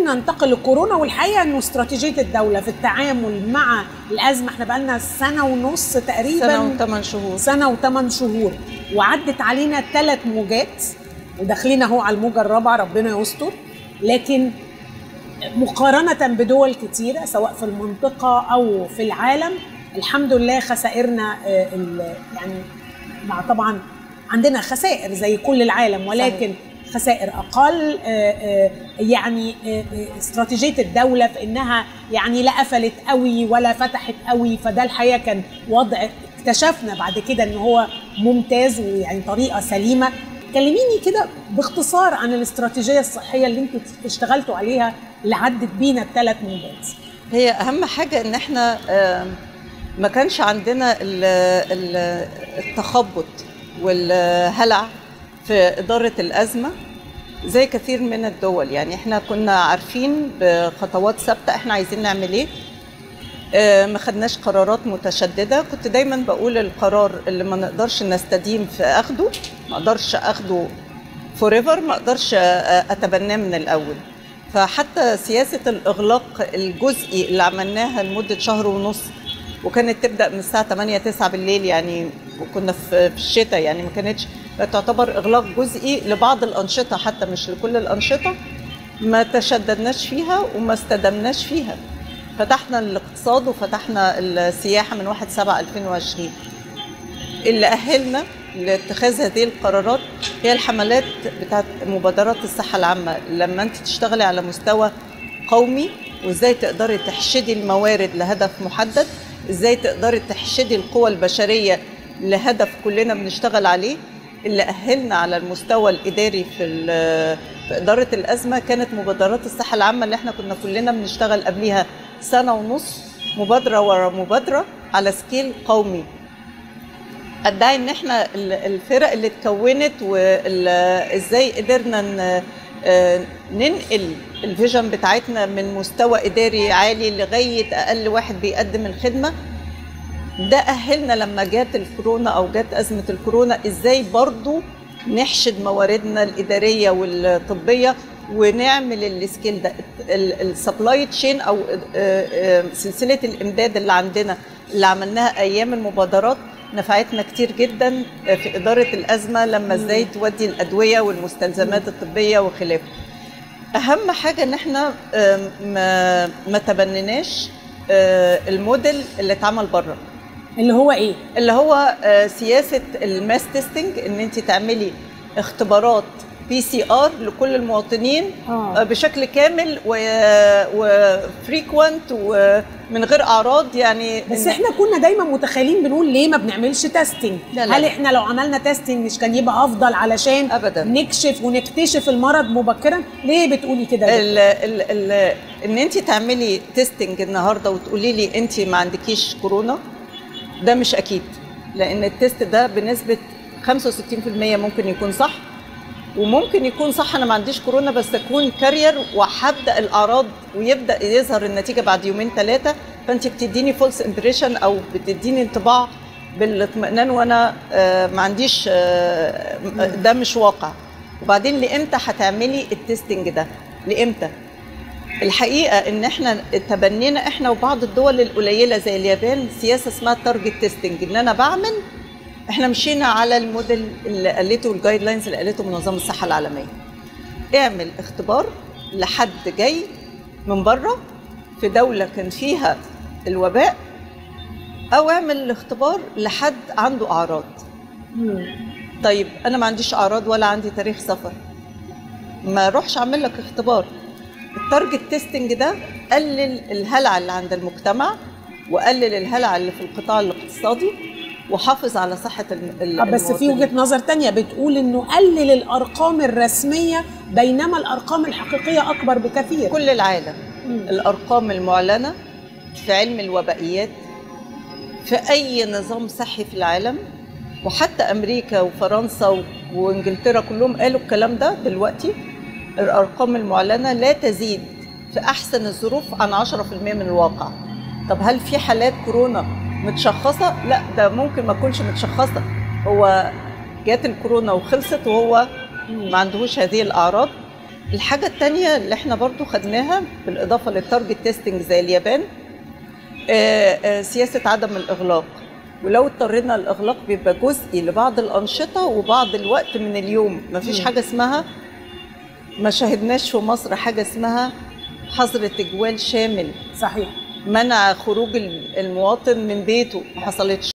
عايزين ننتقل لكورونا والحقيقه انه استراتيجيه الدوله في التعامل مع الازمه احنا بقى لنا سنه ونص تقريبا سنه وثمان شهور سنه وثمان شهور وعدت علينا ثلاث موجات وداخلين اهو على الموجه الرابعه ربنا يستر لكن مقارنه بدول كتيره سواء في المنطقه او في العالم الحمد لله خسائرنا آه، ال- يعني مع طبعا عندنا خسائر زي كل العالم ولكن خسائر اقل آه، آه، يعني آه، آه، استراتيجيه الدوله في انها يعني لا قفلت قوي ولا فتحت قوي فده الحقيقه كان وضع اكتشفنا بعد كده ان هو ممتاز ويعني طريقه سليمه كلميني كده باختصار عن الاستراتيجيه الصحيه اللي انتوا اشتغلتوا عليها اللي عدت بينا الثلاث موجات هي اهم حاجه ان احنا آم، ما كانش عندنا ال- ال- التخبط والهلع في اداره الازمه زي كثير من الدول يعني احنا كنا عارفين بخطوات ثابته احنا عايزين نعمل ايه آه، ما خدناش قرارات متشدده كنت دايما بقول القرار اللي ما نقدرش نستديم في اخده ما اقدرش اخده فوريفر ما اقدرش آه، اتبناه من الاول فحتى سياسه الاغلاق الجزئي اللي عملناها لمده شهر ونص وكانت تبدا من الساعه 8 9 بالليل يعني وكنا في في الشتاء يعني ما كانتش تعتبر اغلاق جزئي لبعض الانشطه حتى مش لكل الانشطه ما تشددناش فيها وما استدمناش فيها فتحنا الاقتصاد وفتحنا السياحه من 1 7 2020 اللي اهلنا لاتخاذ هذه القرارات هي الحملات بتاعت مبادرات الصحه العامه لما انت تشتغلي على مستوى قومي وازاي تقدري تحشدي الموارد لهدف محدد ازاي تقدري تحشدي القوى البشريه لهدف كلنا بنشتغل عليه اللي اهلنا على المستوى الاداري في ال- في اداره الازمه كانت مبادرات الصحه العامه اللي احنا كنا كلنا بنشتغل قبليها سنه ونص مبادره ورا مبادره على سكيل قومي ادعي ان احنا ال- الفرق اللي اتكونت وازاي قدرنا ن- آه، ننقل الفيجن بتاعتنا من مستوى اداري عالي لغايه اقل واحد بيقدم الخدمه ده اهلنا لما جات الكورونا او جات ازمه الكورونا ازاي برضو نحشد مواردنا الاداريه والطبيه ونعمل السكيل ده السبلاي تشين او آه، آه، سلسله الامداد اللي عندنا اللي عملناها ايام المبادرات نفعتنا كتير جدا في اداره الازمه لما ازاي تودي الادويه والمستلزمات الطبيه وخلافه اهم حاجه ان احنا آه، ما ما تبنيناش آه، الموديل اللي اتعمل بره اللي هو ايه؟ اللي هو آه، سياسه الماس تيستنج ان انت تعملي اختبارات بي سي ار لكل المواطنين آه. آه، بشكل كامل وفريكوينت ومن غير اعراض يعني بس إن- احنا كنا دايما متخيلين بنقول ليه ما بنعملش تيستنج لا، لا. هل احنا لو عملنا تيستنج مش كان يبقى افضل علشان أبداً. نكشف ونكتشف المرض مبكرا ليه بتقولي كده يا ال ال ال ان انت تعملي تيستنج النهارده وتقولي لي انت ما عندكيش كورونا ده مش اكيد لان التيست ده بنسبه 65% ممكن يكون صح وممكن يكون صح انا ما عنديش كورونا بس اكون كارير وهبدا الاعراض ويبدا يظهر النتيجه بعد يومين ثلاثه فانت بتديني فولس امبريشن او بتديني انطباع بالاطمئنان وانا آه، ما عنديش آه، ده مش واقع وبعدين لامتى هتعملي التستنج ده لامتى الحقيقه ان احنا تبنينا احنا وبعض الدول القليله زي اليابان سياسه اسمها تارجت تيستنج ان انا بعمل احنا مشينا على الموديل اللي قالته الجايد لاينز اللي قالته منظمه الصحه العالميه اعمل اختبار لحد جاي من بره في دوله كان فيها الوباء او اعمل الاختبار لحد عنده اعراض مم. طيب انا ما عنديش اعراض ولا عندي تاريخ سفر ما اروحش اعمل لك اختبار التارجت تيستنج ده قلل الهلع اللي عند المجتمع وقلل الهلع اللي في القطاع الاقتصادي وحافظ على صحه الم- آه، بس في المواطنين. وجهه نظر تانية بتقول انه قلل الارقام الرسميه بينما الارقام الحقيقيه اكبر بكثير كل العالم مم. الارقام المعلنه في علم الوبائيات في اي نظام صحي في العالم وحتى امريكا وفرنسا و- وانجلترا كلهم قالوا الكلام ده دلوقتي الارقام المعلنه لا تزيد في احسن الظروف عن 10% من الواقع طب هل في حالات كورونا متشخصه لا ده ممكن ما تكونش متشخصه هو جات الكورونا وخلصت وهو ما عندهوش هذه الاعراض الحاجة التانية اللي احنا برضو خدناها بالإضافة للتارجت تيستنج زي اليابان آه، آه، سياسة عدم الإغلاق ولو اضطرينا للإغلاق بيبقى جزئي لبعض الأنشطة وبعض الوقت من اليوم مفيش مم. حاجة اسمها ما شاهدناش في مصر حاجة اسمها حظر تجوال شامل صحيح منع خروج المواطن من بيته ما حصلتش